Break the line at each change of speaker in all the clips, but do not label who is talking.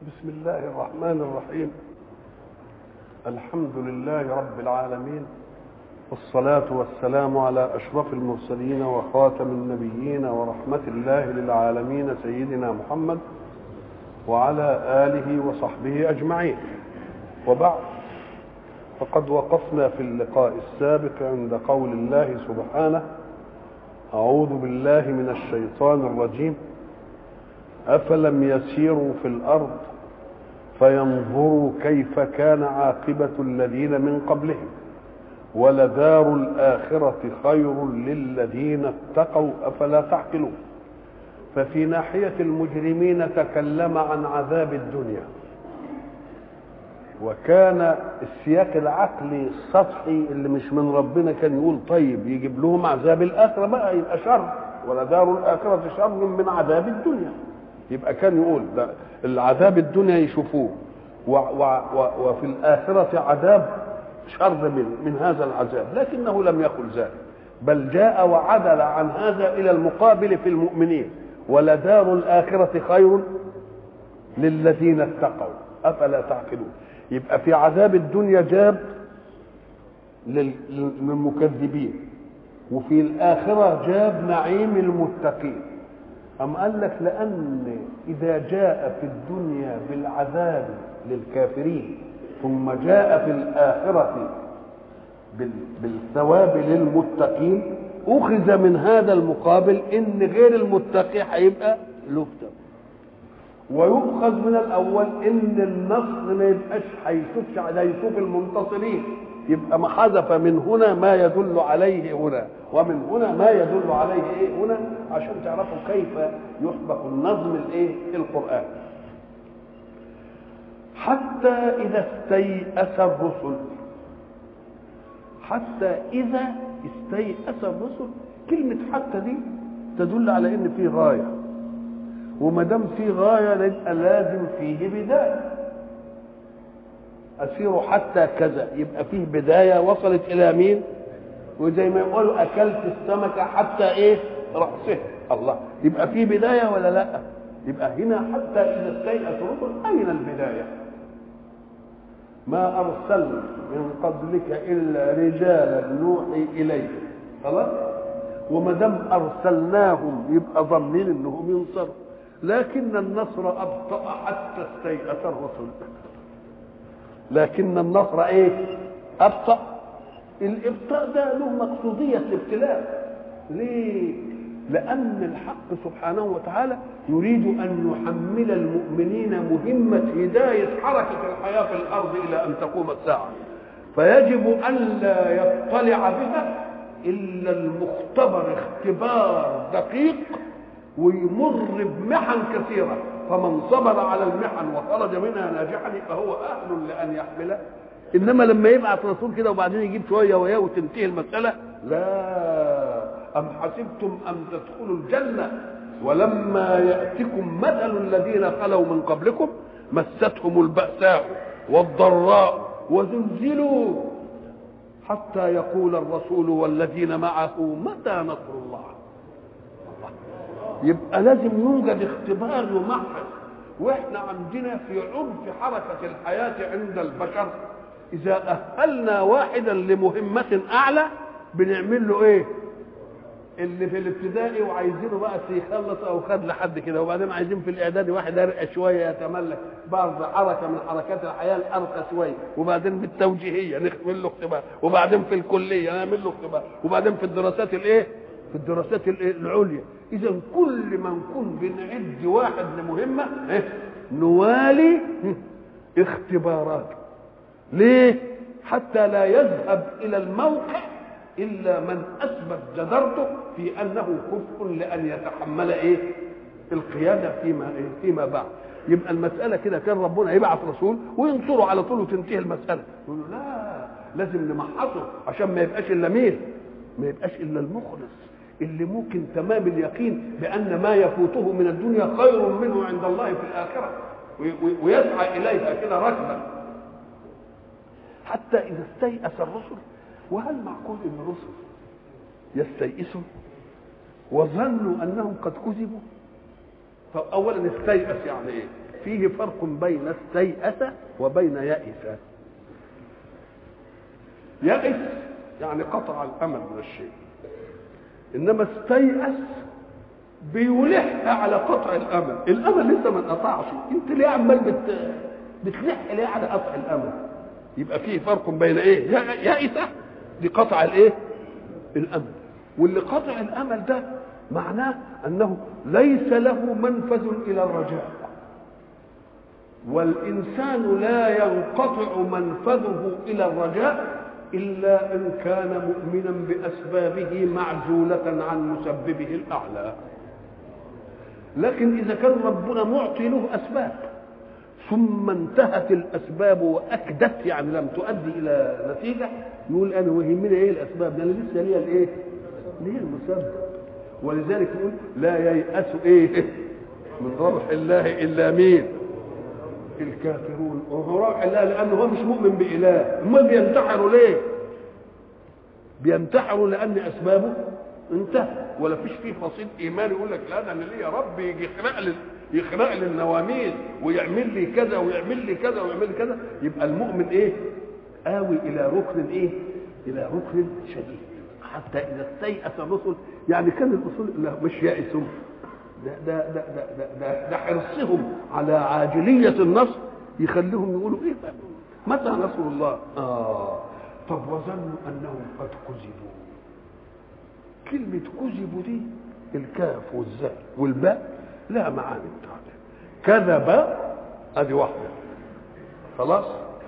بسم الله الرحمن الرحيم الحمد لله رب العالمين والصلاة والسلام على أشرف المرسلين وخاتم النبيين ورحمة الله للعالمين سيدنا محمد وعلى آله وصحبه أجمعين وبعد فقد وقفنا في اللقاء السابق عند قول الله سبحانه أعوذ بالله من الشيطان الرجيم أفلم يسيروا في الأرض فينظروا كيف كان عاقبة الذين من قبلهم ولدار الآخرة خير للذين اتقوا أفلا تعقلون ففي ناحية المجرمين تكلم عن عذاب الدنيا وكان السياق العقلي السطحي اللي مش من ربنا كان يقول طيب يجيب لهم عذاب الآخرة بقى يبقى شر ولدار الآخرة شر من عذاب الدنيا يبقى كان يقول ده العذاب الدنيا يشوفوه و و و وفي الآخرة عذاب شر من, من هذا العذاب لكنه لم يقل ذلك بل جاء وعدل عن هذا إلى المقابل في المؤمنين ولدار الآخرة خير للذين اتقوا أفلا تعقلون يبقى في عذاب الدنيا جاب للمكذبين وفي الآخرة جاب نعيم المتقين أم قال لك لأن إذا جاء في الدنيا بالعذاب للكافرين ثم جاء في الآخرة بالثواب للمتقين أخذ من هذا المقابل إن غير المتقي هيبقى له ويؤخذ من الأول إن النصر ما يبقاش هيشوفش هيشوف المنتصرين يبقى ما حذف من هنا ما يدل عليه هنا ومن هنا ما يدل عليه ايه هنا عشان تعرفوا كيف يسبق النظم الايه القران حتى اذا استيأس الرسل حتى اذا استيأس الرسل كلمه حتى دي تدل على ان في غايه وما دام في غايه يبقى لازم فيه بدايه أسير حتى كذا يبقى فيه بداية وصلت إلى مين وزي ما يقولوا أكلت السمكة حتى إيه رأسه الله يبقى فيه بداية ولا لا يبقى هنا حتى إذا استيأس الرسل أين البداية ما أرسلنا من قبلك إلا رجالا نوحي إليهم خلاص وما دام أرسلناهم يبقى ظنين إنهم ينصروا لكن النصر أبطأ حتى استيأس الرسل لكن النصر ايه ابطا الابطاء ده له مقصوديه الابتلاء ليه لان الحق سبحانه وتعالى يريد ان يحمل المؤمنين مهمه هدايه حركه الحياه في الارض الى ان تقوم الساعه فيجب ان لا يطلع بها الا المختبر اختبار دقيق ويمر بمحن كثيره فمن صبر على المحن وخرج منها ناجحا فهو اهل لان يحمله انما لما يبعث رسول كده وبعدين يجيب شويه وياه وتنتهي المساله لا ام حسبتم ان تدخلوا الجنه ولما ياتكم مثل الذين خلوا من قبلكم مستهم الباساء والضراء وزلزلوا حتى يقول الرسول والذين معه متى نصر الله يبقى لازم يوجد اختبار يمحص واحنا عندنا في عرف حركه الحياه عند البشر اذا اهلنا واحدا لمهمه اعلى بنعمل له ايه اللي في الابتدائي وعايزينه بقى يخلص او خد لحد كده وبعدين عايزين في الاعدادي واحد ارقى شويه يتملك بعض حركه من حركات الحياه الارقى شويه وبعدين بالتوجيهيه نعمل له اختبار وبعدين في الكليه نعمل له اختبار وبعدين في الدراسات الايه في الدراسات العليا اذا كل ما نكون بنعد واحد لمهمه إيه؟ نوالي اختبارات ليه حتى لا يذهب الى الموقع الا من اثبت جدرته في انه كفء لان يتحمل ايه القياده فيما إيه؟ فيما بعد يبقى المساله كده كان ربنا يبعث رسول وينصره على طول وتنتهي المساله يقول له لا لازم نمحصه عشان ما يبقاش الا مين ما يبقاش الا المخلص اللي ممكن تمام اليقين بان ما يفوته من الدنيا خير منه عند الله في الاخره ويسعى اليها كده ركبا حتى اذا استيأس الرسل وهل معقول ان الرسل يستيئسوا وظنوا انهم قد كذبوا فاولا استيأس يعني ايه فيه فرق بين استيأس وبين يئس يئس يعني قطع الامل من الشيء انما استيأس بيلح على قطع الامل الامل لسه ما انقطعش انت ليه عمال بت... بتلح ليه على قطع الامل يبقى فيه فرق بين ايه يئس دي قطع الايه الامل واللي قطع الامل ده معناه انه ليس له منفذ الى الرجاء والانسان لا ينقطع منفذه الى الرجاء الا ان كان مؤمنا باسبابه معزوله عن مسببه الاعلى لكن اذا كان ربنا معطي له اسباب ثم انتهت الاسباب واكدت يعني لم تؤدي الى نتيجه يقول انا ويهمني ايه الاسباب ده انا لسه ليا الايه؟ ليا المسبب ولذلك يقول لا ييأس ايه من روح الله الا مين؟ الكافرون وهو روح الله لانه هو مش مؤمن باله امال بينتحروا ليه؟ بينتحروا لان اسبابه انتهى ولا فيش فيه فصيل ايمان يقول لك لا ده انا ليا رب يجي يخلق لي يخلق لي النواميس ويعمل لي كذا ويعمل لي كذا ويعمل لي كذا يبقى المؤمن ايه؟ آوي إلى ركن إيه؟ إلى ركن شديد حتى إذا استيأس الرسل يعني كان الرسل لا مش يائسون ده ده ده ده ده, ده, ده حرصهم على عاجلية النصر يخليهم يقولوا إيه بقى؟ متى نصر الله؟ آه طب وظنوا أنهم قد كذبوا كلمة كذبوا دي الكاف والزاء والباء لها معاني بتاعتها كذب ادي واحدة خلاص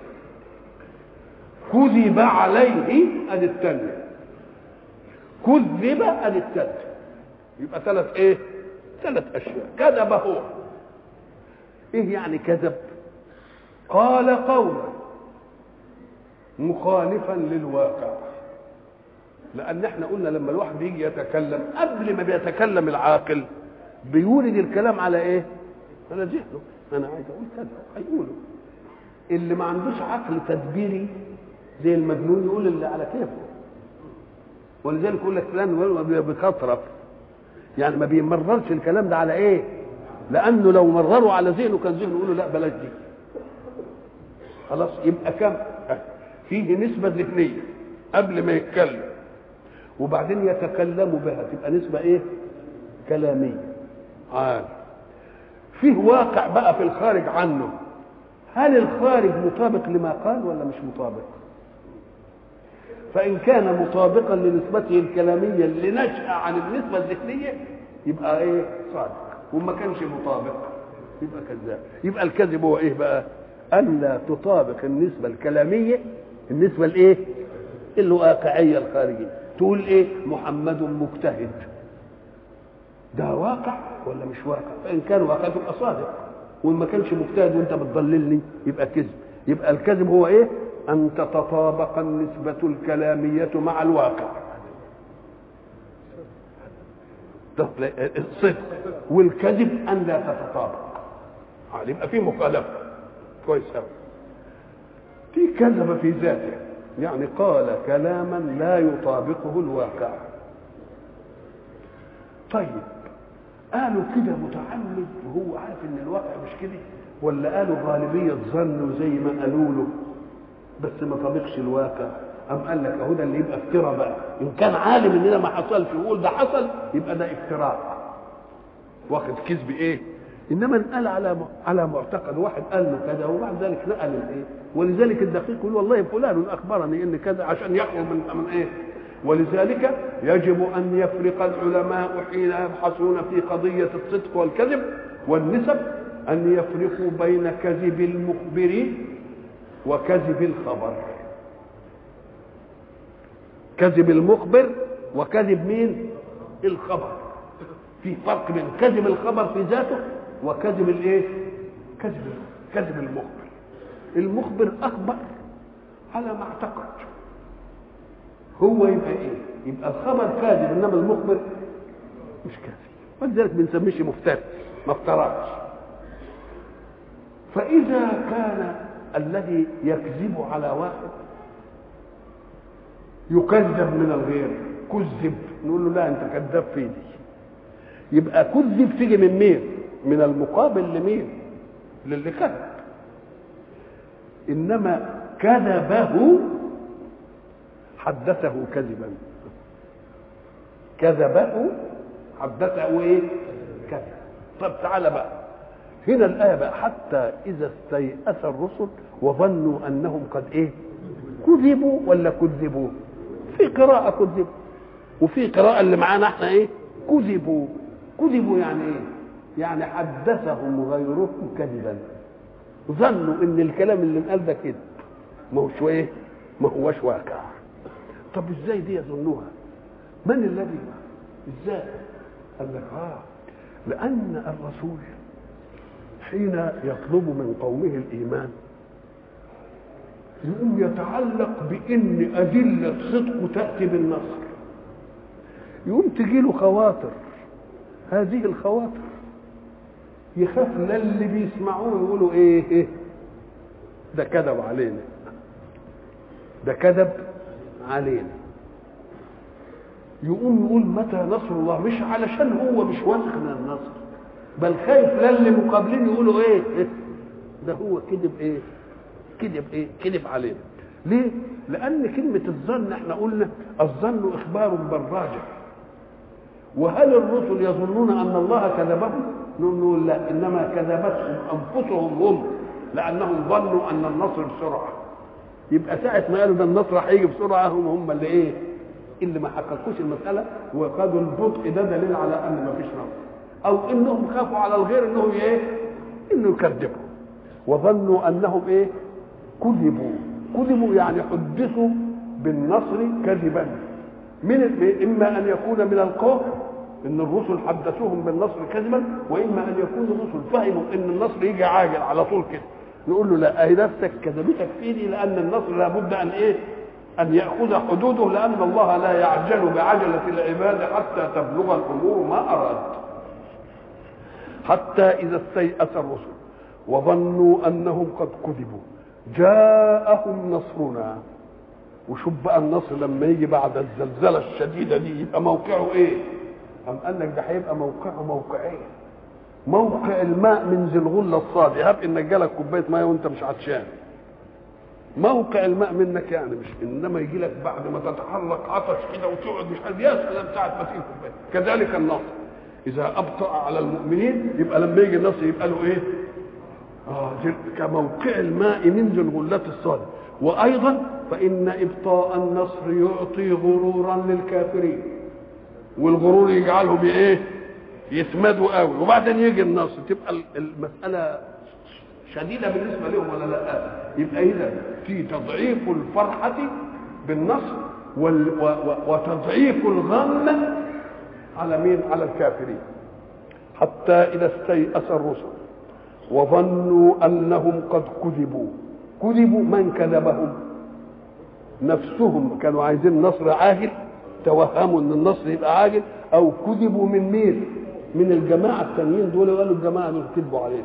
كذب عليه ادي الثانية كذب ادي الثالثة يبقى ثلاث ايه؟ ثلاث اشياء كذب هو ايه يعني كذب؟ قال قولا مخالفا للواقع لان احنا قلنا لما الواحد بيجي يتكلم قبل ما بيتكلم العاقل بيولد الكلام على ايه على ذهنه انا عايز اقول كذا هيقوله اللي ما عندوش عقل تدبيري زي المجنون يقول اللي على كيفه ولذلك يقول لك فلان بيخطرف يعني ما بيمررش الكلام ده على ايه لانه لو مرره على ذهنه كان ذهنه يقول له لا بلاش دي خلاص يبقى كم فيه نسبة ذهنية قبل ما يتكلم وبعدين يتكلم بها تبقى نسبة ايه كلامية عال فيه واقع بقى في الخارج عنه هل الخارج مطابق لما قال ولا مش مطابق فإن كان مطابقا لنسبته الكلامية اللي نشأ عن النسبة الذهنية يبقى ايه صادق وما كانش مطابق يبقى كذاب يبقى الكذب هو ايه بقى أن لا تطابق النسبة الكلامية النسبة الايه الواقعية الخارجية تقول ايه محمد مجتهد ده واقع ولا مش واقع فان كان واقع تبقى صادق وان ما كانش مجتهد وانت بتضللني يبقى كذب يبقى الكذب هو ايه ان تتطابق النسبة الكلامية مع الواقع الصدق والكذب ان لا تتطابق يبقى في مخالفة كويس قوي في كذب في ذاته يعني قال كلاما لا يطابقه الواقع طيب قالوا كده متعمد وهو عارف ان الواقع مش كده ولا قالوا غالبية ظن زي ما قالوا له بس ما طابقش الواقع أم قال لك أهو ده اللي يبقى افتراء بقى إن كان عالم إن ده ما حصلش ويقول ده حصل يبقى ده افتراء واخد كذب إيه؟ إنما انقال على على معتقد واحد قال له كذا وبعد ذلك نقل الإيه؟ ولذلك الدقيق يقول والله فلان أخبرني إن كذا عشان يخرج من من إيه؟ ولذلك يجب أن يفرق العلماء حين يبحثون في قضية الصدق والكذب والنسب أن يفرقوا بين كذب المخبر وكذب الخبر كذب المخبر وكذب مين الخبر في فرق بين كذب الخبر في ذاته وكذب الايه كذب كذب المخبر المخبر اخبر على ما اعتقد هو يبقى ايه يبقى الخبر كاذب انما المخبر مش كاذب ولذلك بنسميه مفتري ما افتراش فاذا كان الذي يكذب على واحد يكذب من الغير كذب نقول له لا انت كذاب في دي يبقى كذب تيجي من مين من المقابل لمين للي كذب انما كذبه حدثه كذبا كذبه حدثه ايه كذب طب تعالى بقى هنا الآية بقى حتى إذا استيأس الرسل وظنوا أنهم قد إيه كذبوا ولا كذبوا في قراءة كذبوا وفي قراءة اللي معانا احنا إيه كذبوا كذبوا يعني إيه يعني حدثهم غيرهم كذبا ظنوا ان الكلام اللي قال ده كذب ما هوش ايه ما هوش واقع طب ازاي دي يظنوها من الذي ازاي قال لك اه لان الرسول حين يطلب من قومه الايمان يقوم يتعلق بان ادله صدقه تاتي بالنصر يقوم تجي له خواطر هذه الخواطر يخاف لا اللي بيسمعوه يقولوا ايه, إيه ده كذب علينا ده كذب علينا يقوم يقول متى نصر الله مش علشان هو مش واثق من النصر بل خايف لا اللي مقابلين يقولوا ايه, إيه ده هو كذب ايه كذب ايه كذب علينا ليه لان كلمه الظن احنا قلنا الظن اخبار بالراجح وهل الرسل يظنون ان الله كذبهم نقول لا انما كذبتهم انفسهم هم لانهم ظنوا ان النصر بسرعه يبقى ساعه ما قالوا ده النصر هيجي بسرعه هم هم اللي ايه اللي ما حققوش المساله وخدوا البطء ده دليل على ان ما فيش نصر او انهم خافوا على الغير انهم ايه انه يكذبوا وظنوا انهم ايه كذبوا كذبوا يعني حدثوا بالنصر كذبا من اما ان يكون من القوم ان الرسل حدثوهم بالنصر كذبا واما ان يكون الرسل فهموا ان النصر يجي عاجل على طول كده نقول له لا اهي نفسك كذبتك فيني لان النصر لابد ان ايه ان ياخذ حدوده لان الله لا يعجل بعجله العباد حتى تبلغ الامور ما اراد حتى اذا استيأس الرسل وظنوا انهم قد كذبوا جاءهم نصرنا وشوف بقى النصر لما يجي بعد الزلزله الشديده دي يبقى موقعه ايه؟ أم قال لك ده هيبقى موقعه موقعين موقع الماء من ذي الغله الصادي هب انك جالك كوبايه ميه وانت مش عطشان موقع الماء منك يعني مش انما يجي لك بعد ما تتحرك عطش كده وتقعد مش عارف يا سلام ساعه ما تيجي كوبايه كذلك النصر اذا ابطا على المؤمنين يبقى لما يجي النصر يبقى له ايه؟ اه كموقع الماء من ذي الغلات الصادي وايضا فان ابطاء النصر يعطي غرورا للكافرين والغرور يجعلهم بايه يسمدوا قوي وبعدين يجي النصر تبقى المساله شديده بالنسبه لهم ولا لا يبقى اذا في تضعيف الفرحه بالنصر وال و و وتضعيف الغم على مين على الكافرين حتى اذا استيأس الرسل وظنوا انهم قد كذبوا كذبوا من كذبهم نفسهم كانوا عايزين نصر عاجل توهموا ان النصر يبقى عاجل او كذبوا من مين من الجماعه التانيين دول قالوا الجماعه دول كذبوا علينا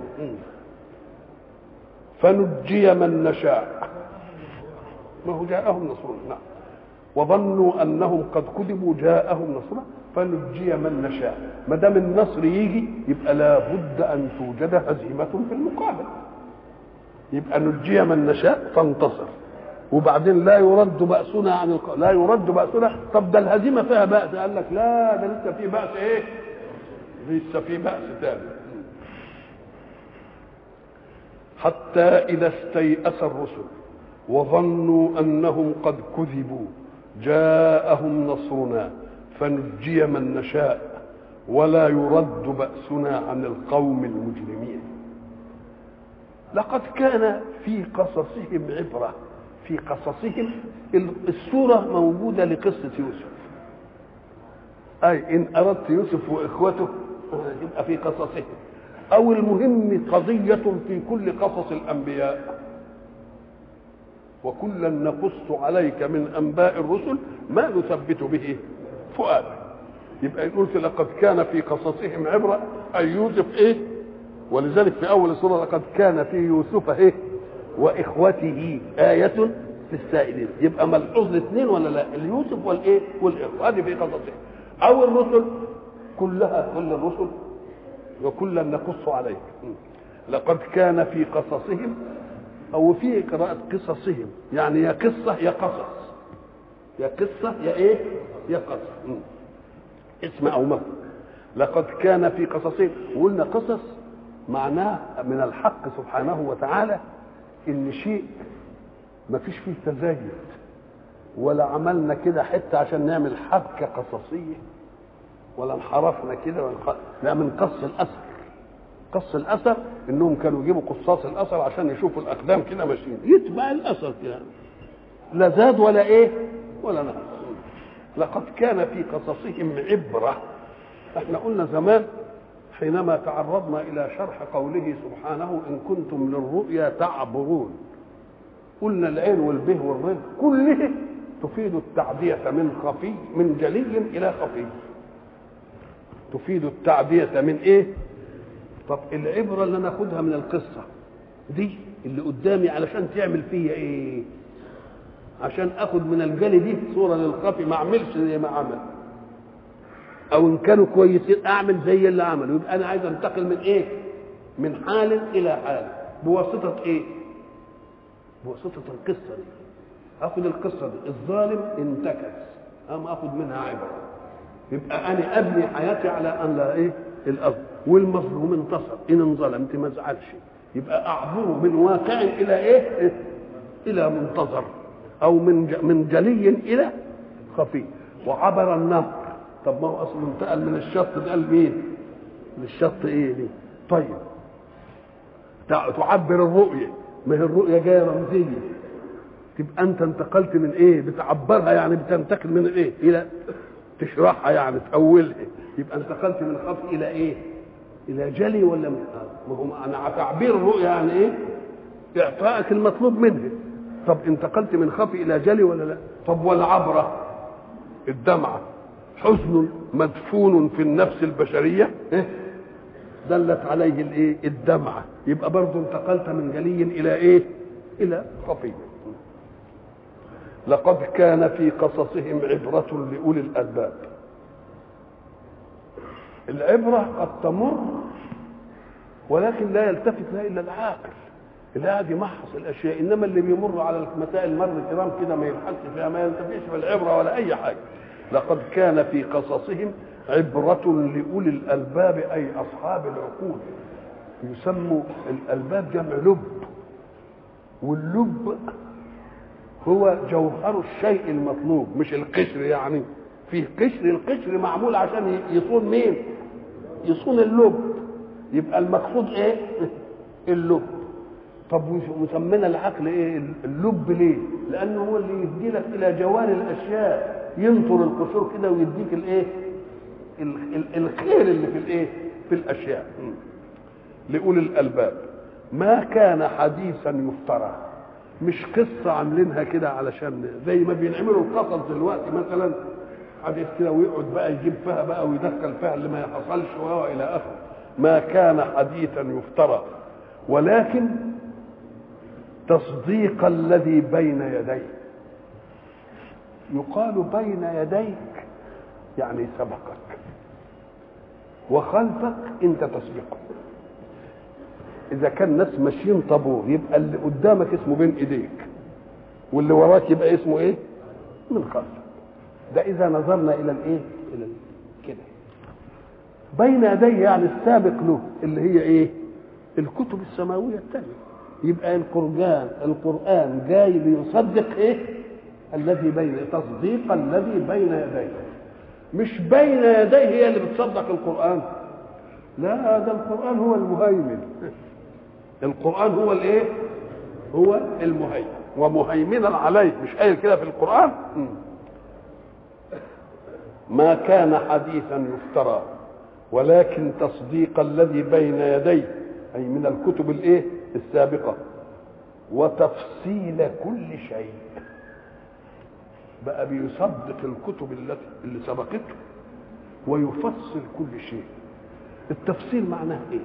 فنجي من نشاء ما هو جاءهم نصرنا نعم وظنوا انهم قد كذبوا جاءهم نصرنا فنجي من نشاء ما دام النصر يجي يبقى لابد ان توجد هزيمه في المقابل يبقى نجي من نشاء فانتصر وبعدين لا يرد بأسنا عن الق... لا يرد بأسنا طب ده الهزيمة فيها بأس قال لك لا ده لسه في بأس ايه لسه في بأس تاني حتى إذا استيأس الرسل وظنوا أنهم قد كذبوا جاءهم نصرنا فنجي من نشاء ولا يرد بأسنا عن القوم المجرمين لقد كان في قصصهم عبره في قصصهم الصورة موجودة لقصة يوسف أي إن أردت يوسف وإخوته يبقى في قصصهم أو المهم قضية في كل قصص الأنبياء وكلا نقص عليك من أنباء الرسل ما نثبت به فؤادك يبقى قلت لقد كان في قصصهم عبرة أي يوسف إيه ولذلك في أول السورة لقد كان في يوسف إيه واخوته آية للسائلين يبقى ملحوظ الاثنين ولا لا اليوسف والايه والاخوه هذه في قصصهم او الرسل كلها كل الرسل وكلا نقص عليك لقد كان في قصصهم او في قراءة قصصهم يعني يا قصة يا قصص يا قصة يا ايه يا قصص م. اسم او مفعول لقد كان في قصصهم وقلنا قصص معناه من الحق سبحانه وتعالى ان شيء ما فيش فيه تزايد ولا عملنا كده حته عشان نعمل حبكه قصصيه ولا انحرفنا كده ولا لا من قص الاثر قص الاثر انهم كانوا يجيبوا قصاص الاثر عشان يشوفوا الاقدام كده ماشيين يتبع الاثر كده لا زاد ولا ايه ولا نقص لقد كان في قصصهم عبره احنا قلنا زمان حينما تعرضنا الى شرح قوله سبحانه ان كنتم للرؤيا تعبرون قلنا العين والبه والر كله تفيد التعدية من خفي من جلي إلى خفي تفيد التعدية من إيه؟ طب العبرة اللي ناخدها من القصة دي اللي قدامي علشان تعمل فيا إيه؟ عشان آخد من الجلي دي صورة للخفي ما أعملش زي ما عمل أو إن كانوا كويسين أعمل زي اللي عملوا يبقى أنا عايز أنتقل من إيه؟ من حال إلى حال بواسطة إيه؟ بواسطة القصة دي اخد القصة دي الظالم انتكس اما اخد منها عبرة يبقى انا ابني حياتي على ان لا ايه الارض والمظلوم انتصر ان انظلمت ما ازعلش يبقى اعبره من واقع الى ايه, إيه؟ الى منتظر او من ج... من جلي الى خفي وعبر النهر طب ما هو اصلا انتقل من الشط ده لمين للشط ايه دي طيب تعبر الرؤيه ما هي الرؤيه جايه رمزيه تبقى انت انتقلت من ايه بتعبرها يعني بتنتقل من الايه الى تشرحها يعني تأولها يبقى انتقلت من خفي الى ايه الى جلي ولا من ما هو انا تعبير الرؤيا يعني ايه اعطائك المطلوب منه طب انتقلت من خفي الى جلي ولا لا طب والعبره الدمعه حزن مدفون في النفس البشريه إيه؟ دلت عليه الايه الدمعه يبقى برضه انتقلت من جلي الى ايه الى خفي لقد كان في قصصهم عبرة لأولي الألباب العبرة قد تمر ولكن لا يلتفت لها إلا العاقل اللي قاعد يمحص الأشياء إنما اللي بيمر على المسائل مر كرام كده ما يلحقش فيها ما ينتفعش بالعبرة ولا أي حاجة لقد كان في قصصهم عبرة لأولي الألباب أي أصحاب العقول يسموا الألباب جمع لب واللب هو جوهر الشيء المطلوب مش القشر يعني فيه قشر القشر معمول عشان يصون مين يصون اللب يبقى المقصود ايه اللب طب وسمينا العقل ايه اللب ليه لانه هو اللي يهديلك الى جوار الاشياء ينطر القشور كده ويديك الايه الخير اللي في الايه في الاشياء لاولي الالباب ما كان حديثا يفترى مش قصه عاملينها كده علشان زي ما بينعملوا القصص دلوقتي مثلا حديث كده ويقعد بقى يجيب فيها بقى ويدخل فيها اللي ما حصلش والى اخره ما كان حديثا يفترى ولكن تصديق الذي بين يديه يقال بين يديك يعني سبقك وخلفك انت تسبقه اذا كان ناس ماشيين طابور يبقى اللي قدامك اسمه بين ايديك واللي وراك يبقى اسمه ايه من خلفك ده اذا نظرنا الى الايه الى كده بين يديه يعني السابق له اللي هي ايه الكتب السماويه الثانيه يبقى القرآن القرآن جاي ليصدق ايه الذي بين تصديق الذي بين يديه مش بين يديه هي اللي بتصدق القرآن لا ده القرآن هو المهيمن القرآن هو الايه هو المهيمن ومهيمنا عليه مش قايل كده في القرآن ما كان حديثا يفترى ولكن تصديق الذي بين يديه أي من الكتب الايه السابقة وتفصيل كل شيء بقى بيصدق الكتب التي اللي سبقته ويفصل كل شيء التفصيل معناه ايه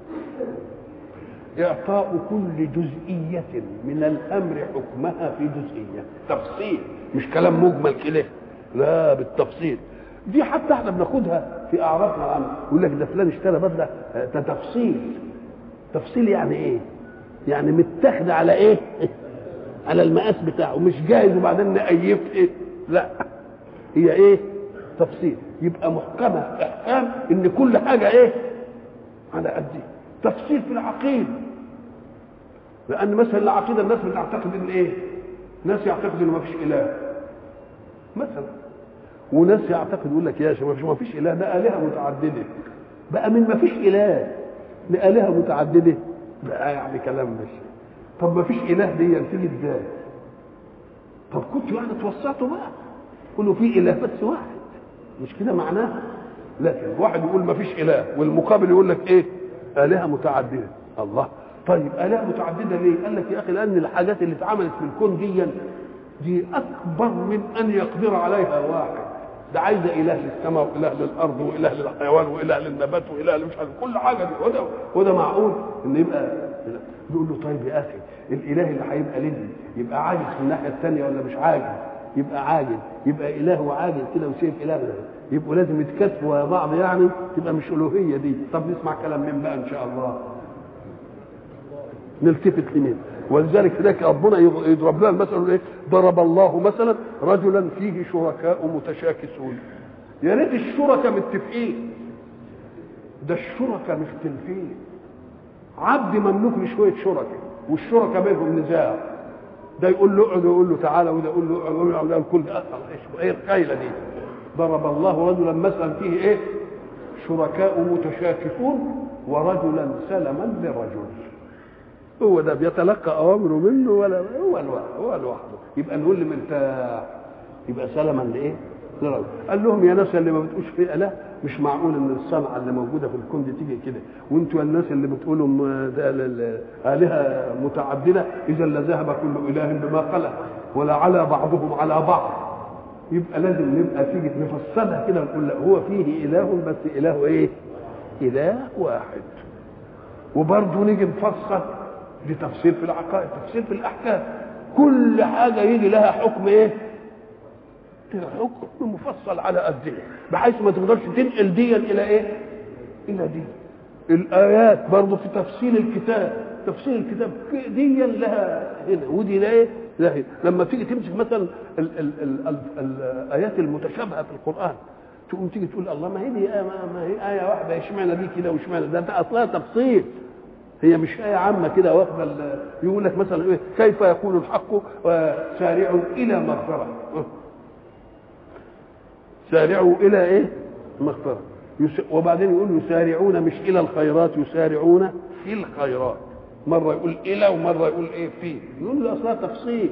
اعطاء كل جزئية من الامر حكمها في جزئية تفصيل مش كلام مجمل كده لا بالتفصيل دي حتى احنا بناخدها في اعرافنا العامة يقول لك ده فلان اشترى بدله ده تفصيل تفصيل يعني ايه يعني متاخد على ايه على المقاس بتاعه مش جاهز وبعدين نقيف ايه لا هي ايه تفصيل يبقى محكمه احكام ان كل حاجه ايه على قد تفصيل في العقيده لان مثلا العقيده الناس بتعتقد ان ايه ناس يعتقد ان ما فيش اله مثلا وناس يعتقد يقول لك يا شباب ما فيش اله ده الهه متعدده بقى من ما فيش اله لالهه متعدده بقى يعني كلام مش طب ما فيش اله دي تيجي ازاي طب كنتوا يعني توسعتوا بقى كله في اله بس واحد مش كده معناها لكن واحد يقول ما فيش اله والمقابل يقول لك ايه الهه متعدده الله طيب الهه متعدده ليه قال لك يا اخي لان الحاجات اللي اتعملت في الكون دي دي اكبر من ان يقدر عليها واحد ده عايزه اله للسماء واله للارض واله للحيوان واله للنبات واله لمش عارف كل حاجه دي وده وده معقول ان يبقى بيقول له طيب يا اخي الاله اللي هيبقى لدي يبقى عاجز في الناحيه الثانيه ولا مش عاجز يبقى عاجز يبقى اله وعاجز كده وشايف اله ده يبقوا لازم يتكاتفوا يا بعض يعني تبقى مش الوهيه دي طب نسمع كلام مين بقى ان شاء الله نلتفت لمين ولذلك هناك ربنا يضرب لنا المثل ايه ضرب الله مثلا رجلا فيه شركاء متشاكسون يا ريت الشركاء متفقين ده الشركاء مختلفين عبد مملوك لشويه شركاء والشركاء بينهم نزاع ده يقول له اقعد ويقول له تعالى وده يقول له اقعد وده الكل ايه الخيله دي ضرب الله رجلا مثلا فيه ايه شركاء متشاكسون ورجلا سلما لرجل هو ده بيتلقى اوامره منه ولا هو لوحده هو لوحده يبقى نقول له مرتاح يبقى سلما لايه؟ لرجل قال لهم يا ناس اللي ما بتقولش في اله مش معقول ان الصنعه اللي موجوده في الكون دي تيجي كده وانتوا يا الناس اللي بتقولوا ده الهه متعدده اذا لذهب كل اله بما خلق ولا على بعضهم على بعض يبقى لازم نبقى تيجي نفصلها كده ونقول لا هو فيه اله بس اله ايه؟ اله واحد وبرضه نيجي نفصل دي تفصيل في العقائد تفصيل في الاحكام كل حاجه يجي لها حكم ايه لها حكم مفصل على قدها بحيث ما تقدرش تنقل ديا الى ايه الى دي الايات برضه في تفصيل الكتاب تفصيل الكتاب ديا لها هنا ودي لا ايه لا هنا لما تيجي تمسك مثلا ال ال ال ال الايات المتشابهه في القران تقوم تيجي تقول الله ما هي دي آية ما, ما هي آية واحدة اشمعنى دي كده واشمعنى ده, ده أصلها تفصيل هي مش آية عامة كده واخدة يقول لك مثلا إيه كيف يقول الحق سارعوا إلى مغفرة سارعوا إلى إيه؟ مغفرة وبعدين يقول يسارعون مش إلى الخيرات يسارعون في الخيرات مرة يقول إلى ومرة يقول إيه في يقول له أصلها تفصيل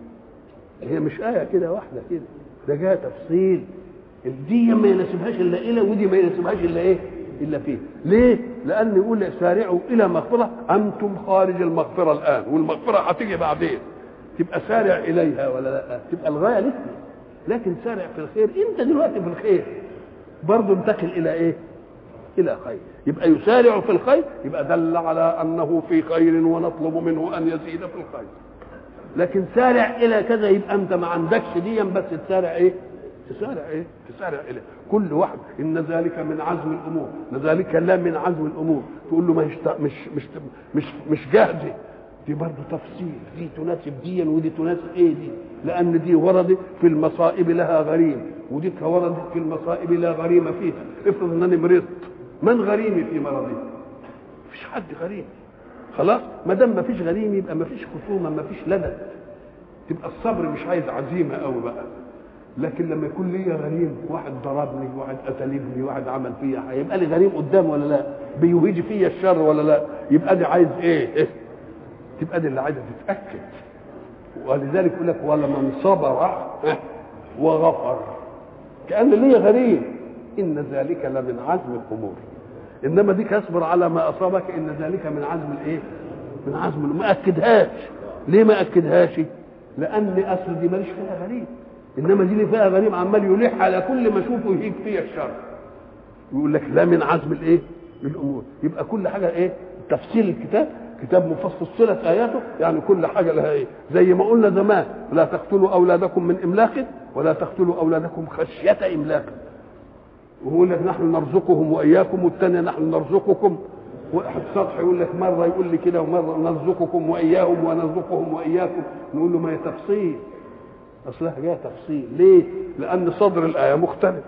هي مش آية كده واحدة كده ده جاها تفصيل دي ما يناسبهاش إلا إلى ودي ما يناسبهاش إلا إيه؟ الا فيه ليه لان يقول سارعوا الى مغفره انتم خارج المغفره الان والمغفره هتيجي بعدين تبقى سارع اليها ولا لا تبقى الغايه لسه لكن سارع في الخير انت دلوقتي في الخير برضه انتقل الى ايه الى خير يبقى يسارع في الخير يبقى دل على انه في خير ونطلب منه ان يزيد في الخير لكن سارع الى كذا يبقى انت ما عندكش ديا بس تسارع ايه تسارع ايه تسارع اليه كل واحد ان ذلك من عزم الامور ذلك لا من عزم الامور تقول له مش مش مش مش مش جاهزه دي برضه تفصيل دي تناسب دي ودي تناسب ايه دي لان دي وردت في المصائب لها غريم ودي وردت في المصائب لا غريم فيها افرض انني مرضت من غريمي في مرضي مفيش حد غريم خلاص ما دام مفيش غريم يبقى مفيش خصومه مفيش لدد تبقى الصبر مش عايز عزيمه قوي بقى لكن لما يكون لي غريم واحد ضربني واحد قتلني واحد عمل فيا هيبقى لي غريم قدام ولا لا بيهيج فيا الشر ولا لا يبقى دي عايز ايه, إيه؟ تبقى دي اللي عايزه تتاكد ولذلك يقول لك ولمن صبر وغفر كان لي غريم ان ذلك لمن عزم الامور انما ديك اصبر على ما اصابك ان ذلك من عزم الايه من عزم ما اكدهاش ليه ما اكدهاش لان اصل دي ماليش فيها غريب انما دي اللي فيها غريب عمال يلح على كل ما اشوفه يهيج فيا الشر يقول لك لا من عزم الايه الامور يبقى كل حاجه ايه تفصيل الكتاب كتاب مفصل فصلت اياته يعني كل حاجه لها ايه زي ما قلنا زمان لا تقتلوا اولادكم من املاق ولا تقتلوا اولادكم خشيه املاق وهو لك نحن نرزقهم واياكم والثانيه نحن نرزقكم واحد سطح يقول لك مره يقول لي كده ومره نرزقكم واياهم ونرزقهم واياكم نقول له ما هي تفصيل اصلها جايه تفصيل ليه؟ لان صدر الايه مختلف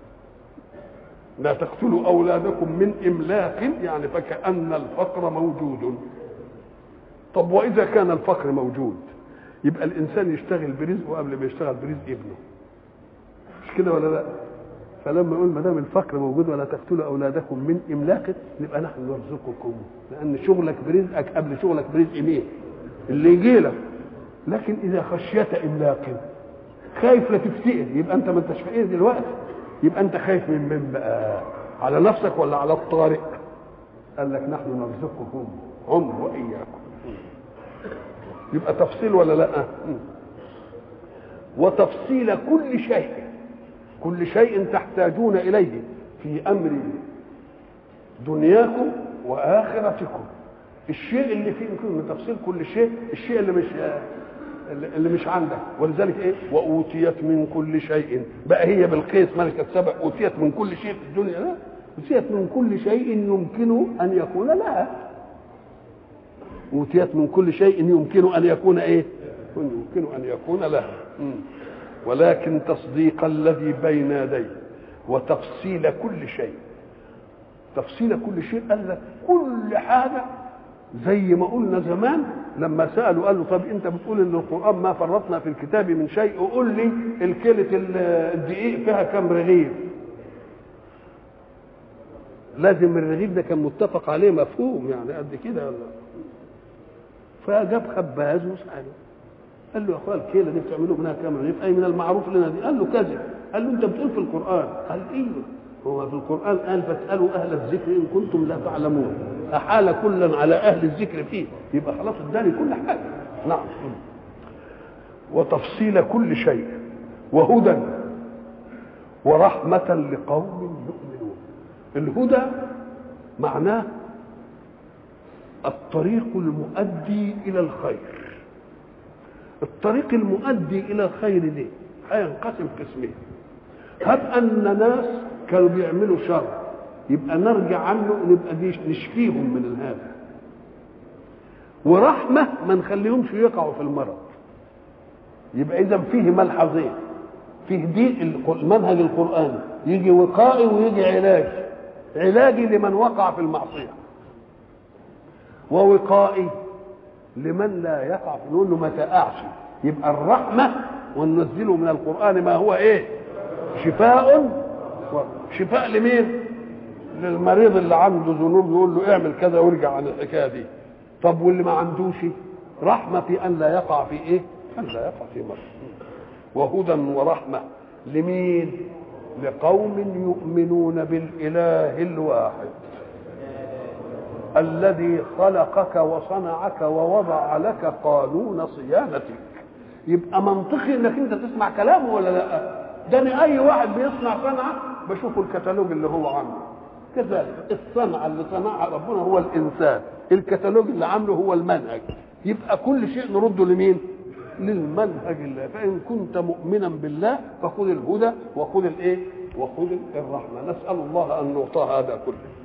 لا تقتلوا اولادكم من املاق يعني فكان الفقر موجود طب واذا كان الفقر موجود يبقى الانسان يشتغل برزقه قبل ما يشتغل برزق ابنه مش كده ولا لا فلما يقول ما دام الفقر موجود ولا تقتلوا اولادكم من املاق نبقى نحن نرزقكم لان شغلك برزقك قبل شغلك برزق مين اللي يجي لك لكن اذا خشيت املاق خايف لا تفتقر يبقى انت ما انتش فقير دلوقتي يبقى انت خايف من من بقى على نفسك ولا على الطارئ قال لك نحن نرزقكم هم واياكم يبقى تفصيل ولا لا وتفصيل كل شيء كل شيء تحتاجون اليه في امر دنياكم واخرتكم الشيء اللي فيه يمكن تفصيل كل شيء الشيء اللي مش اللي مش عندك ولذلك ايه واوتيت من كل شيء بقى هي بالقيس ملكه سبع اوتيت من كل شيء في الدنيا لا اوتيت من كل شيء يمكن ان يكون لها اوتيت من كل شيء يمكن ان يكون ايه يمكن ان يكون لها ولكن تصديق الذي بين يديه وتفصيل كل شيء تفصيل كل شيء قال لك كل حاجه زي ما قلنا زمان لما سالوا قالوا طب انت بتقول ان القران ما فرطنا في الكتاب من شيء قول لي الكيلة الدقيق فيها كم رغيف لازم الرغيف ده كان متفق عليه مفهوم يعني قد كده ولا فجاب خباز وساله قال له يا اخويا الكيلة دي بتعملوا منها كام رغيف اي من المعروف لنا دي قال له كذا قال له انت بتقول في القران قال ايوه هو في القرآن قال فاسألوا أهل الذكر إن كنتم لا تعلمون أحال كلا على أهل الذكر فيه يبقى خلاص اداني كل حاجة نعم وتفصيل كل شيء وهدى ورحمة لقوم يؤمنون الهدى معناه الطريق المؤدي إلى الخير الطريق المؤدي إلى الخير دي هينقسم قسمين هب أن ناس كانوا بيعملوا شر يبقى نرجع عنه نبقى دي نشفيهم من هذا ورحمة ما نخليهمش يقعوا في المرض يبقى إذا فيه ملحظين فيه دي المنهج القرآني يجي وقائي ويجي علاج علاجي لمن وقع في المعصية ووقائي لمن لا يقع في نقول له ما تقعش يبقى الرحمة وننزله من القرآن ما هو إيه شفاء شفاء لمين للمريض اللي عنده ذنوب يقول له اعمل كذا وارجع عن الحكايه دي طب واللي ما عندوش رحمه في ان لا يقع في ايه ان لا يقع في مرض وهدى ورحمه لمين لقوم يؤمنون بالاله الواحد الذي خلقك وصنعك ووضع لك قانون صيانتك يبقى منطقي انك انت تسمع كلامه ولا لا ده أنا اي واحد بيصنع صنعه بشوف الكتالوج اللي هو عامله كذلك الصنعه اللي صنعها ربنا هو الانسان الكتالوج اللي عامله هو المنهج يبقى كل شيء نرده لمين للمنهج الله فان كنت مؤمنا بالله فخذ الهدى وخذ الايه وخذ الرحمه نسال الله ان نعطى هذا كله